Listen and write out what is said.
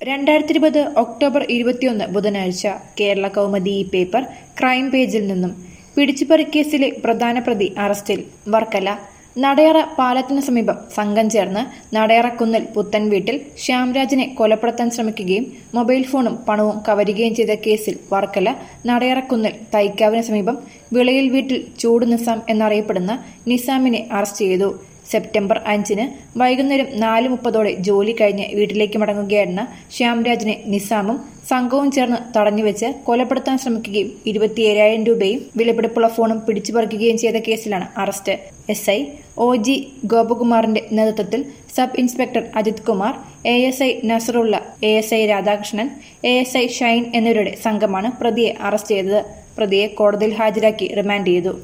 രണ്ടായിരത്തി ഇരുപത് ഒക്ടോബർ ഇരുപത്തിയൊന്ന് ബുധനാഴ്ച കേരള കൗമുദി ഈ പേപ്പർ ക്രൈം പേജിൽ നിന്നും പിടിച്ചുപറി കേസിലെ പ്രധാന പ്രതി അറസ്റ്റിൽ വർക്കല നടയറ പാലത്തിന് സമീപം സംഘം ചേർന്ന് നടയറക്കുന്നിൽ പുത്തൻ വീട്ടിൽ ശ്യാംരാജിനെ കൊലപ്പെടുത്താൻ ശ്രമിക്കുകയും മൊബൈൽ ഫോണും പണവും കവരുകയും ചെയ്ത കേസിൽ വർക്കല നടയറക്കുന്നിൽ തൈക്കാവിന് സമീപം വിളയിൽ വീട്ടിൽ ചൂട് നിസാം എന്നറിയപ്പെടുന്ന നിസാമിനെ അറസ്റ്റ് ചെയ്തു സെപ്റ്റംബർ അഞ്ചിന് വൈകുന്നേരം നാല് മുപ്പതോടെ ജോലി കഴിഞ്ഞ് വീട്ടിലേക്ക് മടങ്ങുകയായിരുന്ന ശ്യാംരാജിനെ നിസാമും സംഘവും ചേർന്ന് തടഞ്ഞുവെച്ച് കൊലപ്പെടുത്താൻ ശ്രമിക്കുകയും ഇരുപത്തിയേഴായിരം രൂപയും വിലപിടിപ്പുള്ള ഫോണും പിടിച്ചുപറിക്കുകയും ചെയ്ത കേസിലാണ് arrest S I O G ഗോപകുമാറിന്റെ നേതൃത്വത്തിൽ sub inspector Ajith Kumar A S I Nasarulla A S I Radhakrishnan A S I Shine എന്നിവരുടെ സംഘമാണ് പ്രതിയെ അറസ്റ്റ് ചെയ്തത് പ്രതിയെ കോടതിയിൽ ഹാജരാക്കി റിമാൻഡ് ചെയ്തു